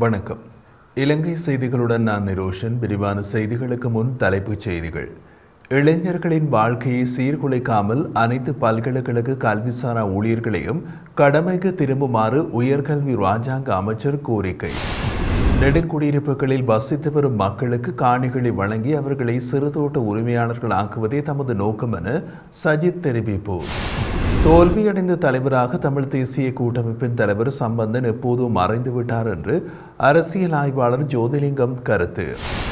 வணக்கம் இலங்கை செய்திகளுடன் நான் நிரோஷன் விரிவான செய்திகளுக்கு முன் தலைப்புச் செய்திகள் இளைஞர்களின் வாழ்க்கையை சீர்குலைக்காமல் அனைத்து பல்கலைக்கழக கல்விசாரா ஊழியர்களையும் கடமைக்கு திரும்புமாறு உயர்கல்வி ராஜாங்க அமைச்சர் கோரிக்கை நெடுங்குடியிருப்புகளில் வசித்து வரும் மக்களுக்கு காணிகளை வழங்கி அவர்களை சிறுதோட்ட உரிமையாளர்கள் ஆக்குவதே தமது நோக்கம் என சஜித் தெரிவிப்பு தோல்வியடைந்த தலைவராக தமிழ் தேசிய கூட்டமைப்பின் தலைவர் சம்பந்தன் எப்போதும் மறைந்து விட்டார் என்று அரசியல் ஆய்வாளர் ஜோதிலிங்கம் கருத்து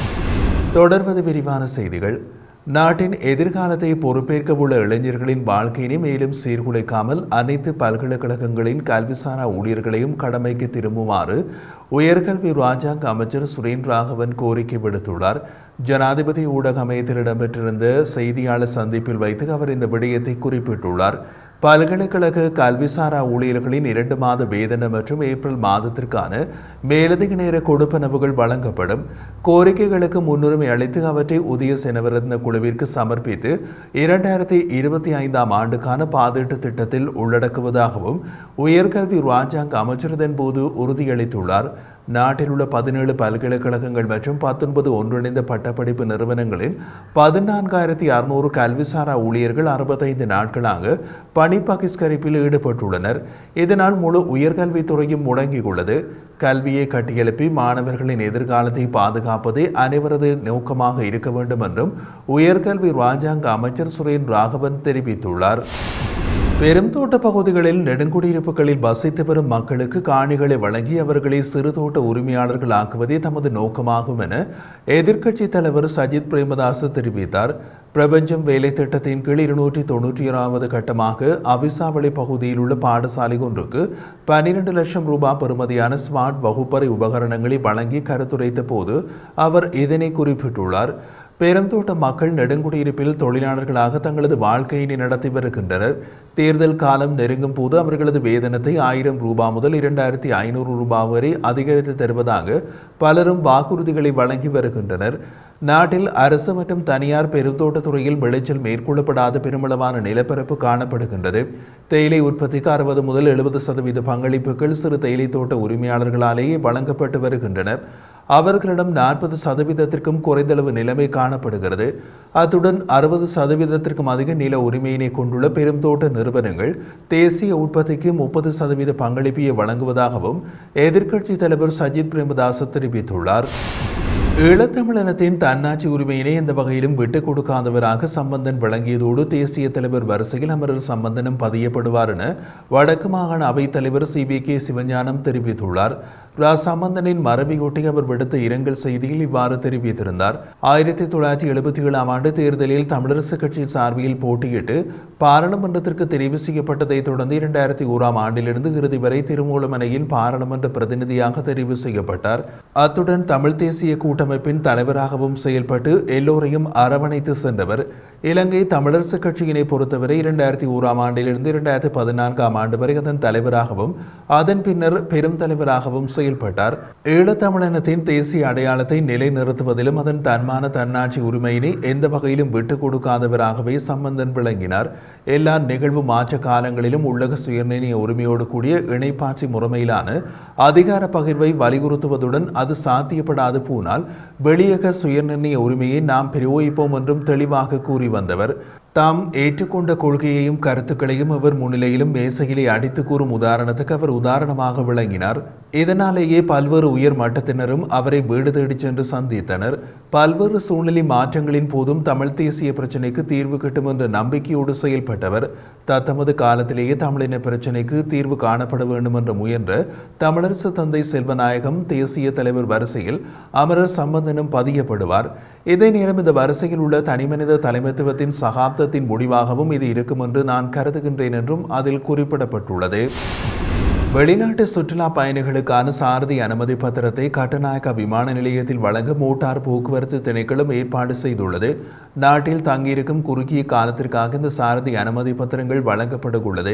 தொடர்வது விரிவான செய்திகள் நாட்டின் எதிர்காலத்தை பொறுப்பேற்க உள்ள இளைஞர்களின் வாழ்க்கையினை மேலும் சீர்குலைக்காமல் அனைத்து பல்கலைக்கழகங்களின் கல்விசாரா ஊழியர்களையும் கடமைக்கு திரும்புமாறு உயர்கல்வி ராஜாங்க அமைச்சர் சுரேன் ராகவன் கோரிக்கை விடுத்துள்ளார் ஜனாதிபதி ஊடக அமையத்தில் இடம்பெற்றிருந்த செய்தியாளர் சந்திப்பில் வைத்து அவர் இந்த விடயத்தை குறிப்பிட்டுள்ளார் பல்கலைக்கழக கல்விசாரா ஊழியர்களின் இரண்டு மாத வேதனை மற்றும் ஏப்ரல் மாதத்திற்கான மேலதிக நேர கொடுப்பனவுகள் வழங்கப்படும் கோரிக்கைகளுக்கு முன்னுரிமை அளித்து அவற்றை உதய செனவிருந்த குழுவிற்கு சமர்ப்பித்து இரண்டாயிரத்தி இருபத்தி ஐந்தாம் ஆண்டுக்கான பாதீட்டு திட்டத்தில் உள்ளடக்குவதாகவும் உயர்கல்வி ராஜாங்க அமைச்சர் இதன்போது உறுதியளித்துள்ளார் நாட்டில் உள்ள பதினேழு பல்கலைக்கழகங்கள் மற்றும் பத்தொன்பது ஒன்றிணைந்த பட்டப்படிப்பு நிறுவனங்களின் பதினான்காயிரத்தி அறுநூறு கல்விசாரா ஊழியர்கள் அறுபத்தைந்து நாட்களாக பணி பகிஷ்கரிப்பில் ஈடுபட்டுள்ளனர் இதனால் முழு உயர்கல்வித்துறையும் முடங்கியுள்ளது கல்வியை கட்டியெழுப்பி மாணவர்களின் எதிர்காலத்தை பாதுகாப்பதே அனைவரது நோக்கமாக இருக்க வேண்டும் என்றும் உயர்கல்வி ராஜாங்க அமைச்சர் சுரேன் ராகவன் தெரிவித்துள்ளார் பெருந்தோட்ட பகுதிகளில் நெடுங்குடியிருப்புகளில் வசித்து வரும் மக்களுக்கு காணிகளை வழங்கி அவர்களை சிறுதோட்ட உரிமையாளர்கள் ஆக்குவதே தமது நோக்கமாகும் என எதிர்க்கட்சி தலைவர் சஜித் பிரேமதாஸ் தெரிவித்தார் பிரபஞ்சம் வேலை திட்டத்தின் கீழ் இருநூற்றி தொன்னூற்றி ஏழாவது கட்டமாக அவிசாவளி பகுதியில் உள்ள பாடசாலை ஒன்றுக்கு பன்னிரண்டு லட்சம் ரூபாய் பெறுமதியான ஸ்மார்ட் வகுப்பறை உபகரணங்களை வழங்கி கருத்துரைத்த போது அவர் இதனை குறிப்பிட்டுள்ளார் பெருந்தோட்ட மக்கள் நெடுங்குடியிருப்பில் தொழிலாளர்களாக தங்களது வாழ்க்கையினை நடத்தி வருகின்றனர் தேர்தல் காலம் நெருங்கும் போது அவர்களது வேதனத்தை ஆயிரம் ரூபாய் முதல் இரண்டாயிரத்தி ஐநூறு ரூபாய் வரை அதிகரித்து தருவதாக பலரும் வாக்குறுதிகளை வழங்கி வருகின்றனர் நாட்டில் அரசு மற்றும் தனியார் பெருந்தோட்டத் துறையில் விளைச்சல் மேற்கொள்ளப்படாத பெருமளவான நிலப்பரப்பு காணப்படுகின்றது தேயிலை உற்பத்திக்கு அறுபது முதல் எழுபது சதவீத பங்களிப்புகள் சிறு தேயிலை தோட்ட உரிமையாளர்களாலேயே வழங்கப்பட்டு வருகின்றன அவர்களிடம் நாற்பது சதவீதத்திற்கும் குறைந்தளவு நிலைமை காணப்படுகிறது அத்துடன் அறுபது சதவீதத்திற்கும் அதிக நில உரிமையினை கொண்டுள்ள பெருந்தோட்ட நிறுவனங்கள் தேசிய உற்பத்திக்கு முப்பது சதவீத பங்களிப்பையை வழங்குவதாகவும் எதிர்க்கட்சி தலைவர் சஜித் பிரேமதாஸ் தெரிவித்துள்ளார் ஈழத்தமிழினத்தின் தன்னாட்சி உரிமையினை எந்த வகையிலும் விட்டுக் கொடுக்காதவராக சம்பந்தன் விளங்கியதோடு தேசிய தலைவர் வரிசையில் அமரர் சம்பந்தனும் பதியப்படுவார் என வடக்கு மாகாண அவைத் தலைவர் சி வி கே சிவஞானம் தெரிவித்துள்ளார் ரா சம்பந்தனின் மரபையொட்டி அவர் விடுத்த இரங்கல் செய்தியில் இவ்வாறு தெரிவித்திருந்தார் ஆயிரத்தி தொள்ளாயிரத்தி எழுபத்தி ஏழாம் ஆண்டு தேர்தலில் தமிழரசு கட்சி சார்பில் போட்டியிட்டு பாராளுமன்றத்திற்கு தெரிவு செய்யப்பட்டதை தொடர்ந்து இரண்டாயிரத்தி ஓராம் ஆண்டிலிருந்து இறுதி வரை திருமூலமனையின் பாராளுமன்ற பிரதிநிதியாக தெரிவு செய்யப்பட்டார் அத்துடன் தமிழ் தேசிய கூட்டமைப்பின் தலைவராகவும் செயல்பட்டு எல்லோரையும் அரவணைத்து சென்றவர் இலங்கை தமிழரசு கட்சியினை பொறுத்தவரை இரண்டாயிரத்தி ஓராம் ஆண்டிலிருந்து இரண்டாயிரத்தி பதினான்காம் ஆண்டு வரை அதன் தலைவராகவும் அதன் பின்னர் பெரும் தலைவராகவும் செயல்பட்டார் ஈழத்தமிழினத்தின் தேசிய அடையாளத்தை நிலைநிறுத்துவதிலும் அதன் தன்மான தன்னாட்சி உரிமையினை எந்த வகையிலும் விட்டுக் கொடுக்காதவராகவே சம்பந்தன் விளங்கினார் எல்லா நிகழ்வு மாற்ற காலங்களிலும் உள்ளக சுயநிர்ணய உரிமையோடு கூடிய இணைப்பாட்சி முறைமையிலான அதிகார பகிர்வை வலியுறுத்துவதுடன் அது சாத்தியப்படாது போனால் வெளியக சுயநிர்ணய உரிமையை நாம் பிரயோகிப்போம் என்றும் தெளிவாக கூறி வந்தவர் தாம் ஏற்றுக்கொண்ட கொள்கையையும் கருத்துக்களையும் அவர் முன்னிலையிலும் மேசையிலே அடித்து கூறும் உதாரணத்துக்கு அவர் உதாரணமாக விளங்கினார் இதனாலேயே பல்வேறு உயர் மட்டத்தினரும் அவரை வீடு தேடிச் சென்று சந்தித்தனர் பல்வேறு சூழ்நிலை மாற்றங்களின் போதும் தமிழ் தேசிய பிரச்சினைக்கு தீர்வு கிட்டும் என்ற நம்பிக்கையோடு செயல்பட்டவர் தத்தமது காலத்திலேயே தமிழின பிரச்சினைக்கு தீர்வு காணப்பட வேண்டும் என்று முயன்ற தமிழரசு தந்தை செல்வநாயகம் தேசிய தலைவர் வரிசையில் அமரர் சம்பந்தனும் பதியப்படுவார் இதே நேரம் இந்த வரிசையில் உள்ள தனிமனித தலைமைத்துவத்தின் சகாப்தத்தின் முடிவாகவும் இது இருக்கும் என்று நான் கருதுகின்றேன் என்றும் அதில் குறிப்பிடப்பட்டுள்ளது வெளிநாட்டு சுற்றுலா பயணிகளுக்கான சாரதி அனுமதி பத்திரத்தை கட்டுநாயக்கா விமான நிலையத்தில் வழங்க மோட்டார் போக்குவரத்து திணைக்களம் ஏற்பாடு செய்துள்ளது நாட்டில் தங்கியிருக்கும் குறுகிய காலத்திற்காக இந்த சாரதி அனுமதி பத்திரங்கள் வழங்கப்பட உள்ளது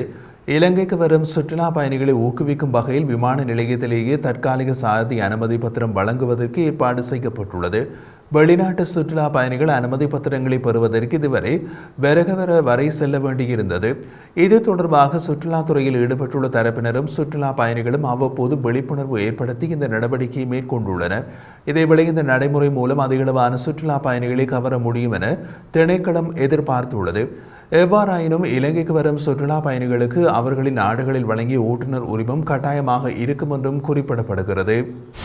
இலங்கைக்கு வரும் சுற்றுலா பயணிகளை ஊக்குவிக்கும் வகையில் விமான நிலையத்திலேயே தற்காலிக சாரதி அனுமதி பத்திரம் வழங்குவதற்கு ஏற்பாடு செய்யப்பட்டுள்ளது வெளிநாட்டு சுற்றுலா பயணிகள் அனுமதி பத்திரங்களை பெறுவதற்கு இதுவரை விரகவர வரை செல்ல வேண்டியிருந்தது இது தொடர்பாக சுற்றுலாத்துறையில் ஈடுபட்டுள்ள தரப்பினரும் சுற்றுலா பயணிகளும் அவ்வப்போது விழிப்புணர்வு ஏற்படுத்தி இந்த நடவடிக்கையை மேற்கொண்டுள்ளனர் இதேவேளை இந்த நடைமுறை மூலம் அதிகளவான சுற்றுலா பயணிகளை கவர முடியும் என திணைக்களம் எதிர்பார்த்துள்ளது எவ்வாறாயினும் இலங்கைக்கு வரும் சுற்றுலா பயணிகளுக்கு அவர்களின் நாடுகளில் வழங்கிய ஓட்டுநர் உரிமம் கட்டாயமாக இருக்கும் என்றும் குறிப்பிடப்படுகிறது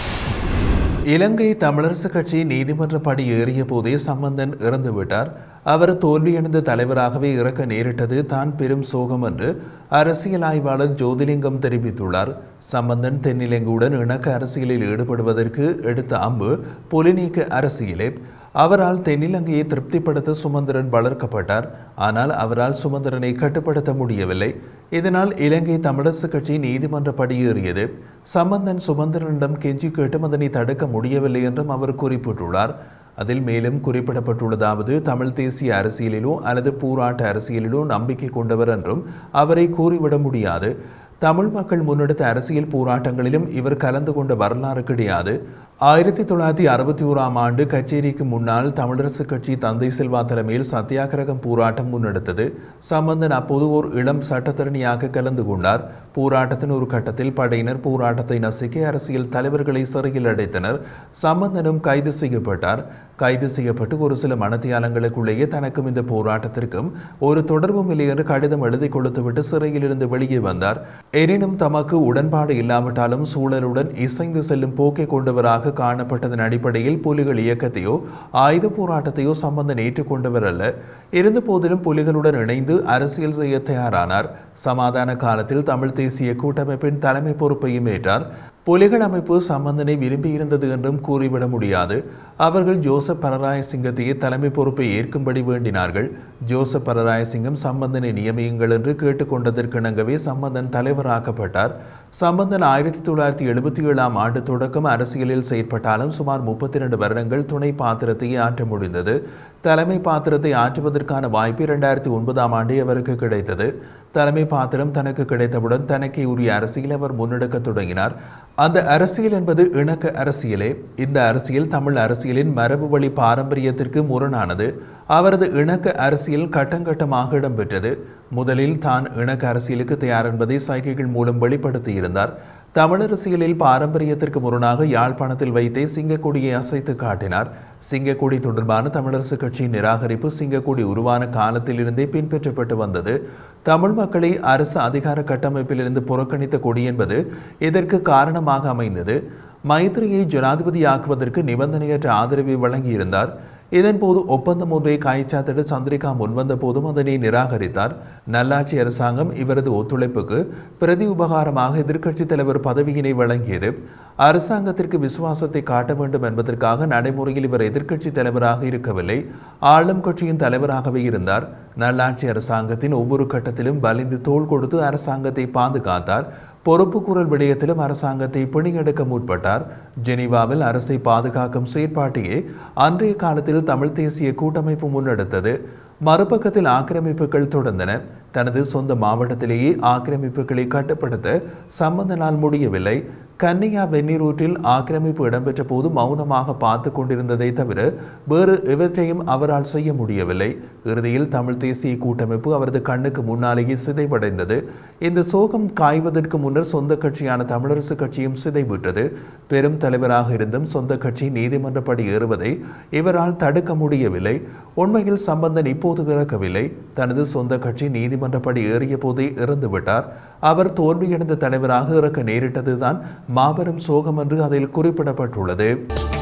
இலங்கை தமிழரசு கட்சி நீதிமன்ற படி ஏறிய போதே சம்பந்தன் இறந்துவிட்டார் அவர் தோல்வியடைந்த தலைவராகவே இறக்க நேரிட்டது தான் பெரும் சோகம் என்று அரசியல் ஆய்வாளர் ஜோதிலிங்கம் தெரிவித்துள்ளார் சம்பந்தன் தென்னிலங்குடன் இணக்க அரசியலில் ஈடுபடுவதற்கு எடுத்த அம்பு புலிநீக்க அரசியலே அவரால் தென்னிலங்கையை திருப்திப்படுத்த சுமந்திரன் வளர்க்கப்பட்டார் ஆனால் அவரால் சுமந்திரனை கட்டுப்படுத்த முடியவில்லை இதனால் இலங்கை தமிழரசு கட்சி நீதிமன்ற படியேறியது சம்பந்தன் சுமந்திரனிடம் கெஞ்சி கேட்டும் அதனை தடுக்க முடியவில்லை என்றும் அவர் குறிப்பிட்டுள்ளார் அதில் மேலும் குறிப்பிடப்பட்டுள்ளதாவது தமிழ் தேசிய அரசியலிலோ அல்லது பூராட்ட அரசியலிலோ நம்பிக்கை கொண்டவர் என்றும் அவரை கூறிவிட முடியாது தமிழ் மக்கள் முன்னெடுத்த அரசியல் போராட்டங்களிலும் இவர் கலந்து கொண்ட வரலாறு கிடையாது ஆயிரத்தி தொள்ளாயிரத்தி அறுபத்தி ஓராம் ஆண்டு கச்சேரிக்கு முன்னால் தமிழரசு கட்சி தந்தை செல்வா தலைமையில் சத்தியாகிரகம் போராட்டம் முன்னெடுத்தது சம்பந்தன் அப்போது ஒரு இளம் சட்டத்தரணியாக கலந்து கொண்டார் போராட்டத்தின் ஒரு கட்டத்தில் படையினர் போராட்டத்தை நசுக்கி அரசியல் தலைவர்களை சிறையில் அடைத்தனர் சம்பந்தனும் கைது செய்யப்பட்டார் கைது செய்யப்பட்டு ஒரு சில மனத்தியாலங்களுக்குள்ளேயே தனக்கும் இந்த போராட்டத்திற்கும் ஒரு தொடர்பும் இல்லை என்று கடிதம் எழுதி கொடுத்துவிட்டு சிறையில் இருந்து வெளியே வந்தார் எனினும் தமக்கு உடன்பாடு இல்லாவிட்டாலும் சூழலுடன் இசைந்து செல்லும் போக்கை கொண்டவராக காணப்பட்டதன் அடிப்படையில் புலிகள் இயக்கத்தையோ ஆயுத போராட்டத்தையோ சம்பந்தன் ஏற்றுக்கொண்டவர் அல்ல இருந்த போதிலும் புலிகளுடன் இணைந்து அரசியல் செய்ய தயாரானார் சமாதான காலத்தில் தமிழ் தேசிய கூட்டமைப்பின் தலைமை பொறுப்பையும் ஏற்றார் புலிகள் அமைப்பு சம்பந்தனை விரும்பியிருந்தது என்றும் கூறிவிட முடியாது அவர்கள் ஜோசப் பரராயசிங்கத்தையே தலைமை பொறுப்பை ஏற்கும்படி வேண்டினார்கள் ஜோசப் பரராயசிங்கம் சம்பந்தனை நியமியுங்கள் என்று கேட்டுக்கொண்டதற்கிணங்கவே சம்பந்தன் தலைவராக்கப்பட்டார் சம்பந்தன் ஆயிரத்தி தொள்ளாயிரத்தி எழுபத்தி ஏழாம் ஆண்டு தொடக்கம் அரசியலில் செயற்பட்டாலும் சுமார் முப்பத்தி இரண்டு வருடங்கள் துணை பாத்திரத்தையே ஆற்ற முடிந்தது தலைமை பாத்திரத்தை ஆற்றுவதற்கான வாய்ப்பு இரண்டாயிரத்தி ஒன்பதாம் ஆண்டே அவருக்கு கிடைத்தது தலைமை பாத்திரம் தனக்கு கிடைத்தவுடன் தனக்கே உரிய அரசியல் அவர் முன்னெடுக்க தொடங்கினார் அந்த அரசியல் என்பது இணக்க அரசியலே இந்த அரசியல் தமிழ் அரசியலின் மரபு வழி பாரம்பரியத்திற்கு முரணானது அவரது இணக்க அரசியல் கட்டங்கட்டமாக இடம்பெற்றது முதலில் தான் இணக்க அரசியலுக்கு தயார் என்பதை சைகைகள் மூலம் வெளிப்படுத்தியிருந்தார் தமிழ் அரசியலில் பாரம்பரியத்திற்கு முரணாக யாழ்ப்பாணத்தில் வைத்தே சிங்கக்கொடியை அசைத்து காட்டினார் சிங்கக்கொடி தொடர்பான தமிழரசு கட்சியின் நிராகரிப்பு சிங்கக்கொடி உருவான காலத்திலிருந்தே பின்பற்றப்பட்டு வந்தது தமிழ் மக்களை அரசு அதிகார கட்டமைப்பிலிருந்து புறக்கணித்த கொடி என்பது இதற்கு காரணமாக அமைந்தது மைத்திரியை ஜனாதிபதியாக்குவதற்கு நிபந்தனையற்ற ஆதரவை வழங்கியிருந்தார் இதன்போது ஒப்பந்தம் ஒன்றை காய்ச்சாத்திட சந்திரிகா முன்வந்த போதும் அதனை நிராகரித்தார் நல்லாட்சி அரசாங்கம் இவரது ஒத்துழைப்புக்கு பிரதி உபகாரமாக எதிர்க்கட்சித் தலைவர் பதவியினை வழங்கியது அரசாங்கத்திற்கு விசுவாசத்தை காட்ட வேண்டும் என்பதற்காக நடைமுறையில் இவர் எதிர்க்கட்சி தலைவராக இருக்கவில்லை ஆளும் கட்சியின் தலைவராகவே இருந்தார் நல்லாட்சி அரசாங்கத்தின் ஒவ்வொரு கட்டத்திலும் வலிந்து தோள் கொடுத்து அரசாங்கத்தை பாதுகாத்தார் பொறுப்புக்கூறல் விடயத்திலும் அரசாங்கத்தை பிணியெடுக்க முற்பட்டார் ஜெனீவாவில் அரசை பாதுகாக்கும் செயற்பாட்டையே அன்றைய காலத்தில் தமிழ் தேசிய கூட்டமைப்பு முன்னெடுத்தது மறுபக்கத்தில் ஆக்கிரமிப்புகள் தொடர்ந்தன தனது சொந்த மாவட்டத்திலேயே ஆக்கிரமிப்புகளை கட்டுப்படுத்த சம்பந்தனால் முடியவில்லை கன்னியா வெந்நீரூற்றில் ஆக்கிரமிப்பு இடம்பெற்ற போது மௌனமாக பார்த்து கொண்டிருந்ததை தவிர வேறு எவற்றையும் அவரால் செய்ய முடியவில்லை இறுதியில் தமிழ் தேசிய கூட்டமைப்பு அவரது கண்ணுக்கு முன்னாலேயே சிதைவடைந்தது இந்த சோகம் காய்வதற்கு முன்னர் சொந்த கட்சியான தமிழரசு கட்சியும் சிதைவிட்டது பெரும் தலைவராக இருந்தும் சொந்த கட்சி நீதிமன்றப்படி ஏறுவதை இவரால் தடுக்க முடியவில்லை உண்மையில் சம்பந்தன் இப்போது இறக்கவில்லை தனது சொந்த கட்சி நீதிமன்றப்படி ஏறிய போதே இறந்துவிட்டார் அவர் தோல்வியடைந்த தலைவராக இறக்க நேரிட்டதுதான் மாபெரும் சோகம் என்று அதில் குறிப்பிடப்பட்டுள்ளது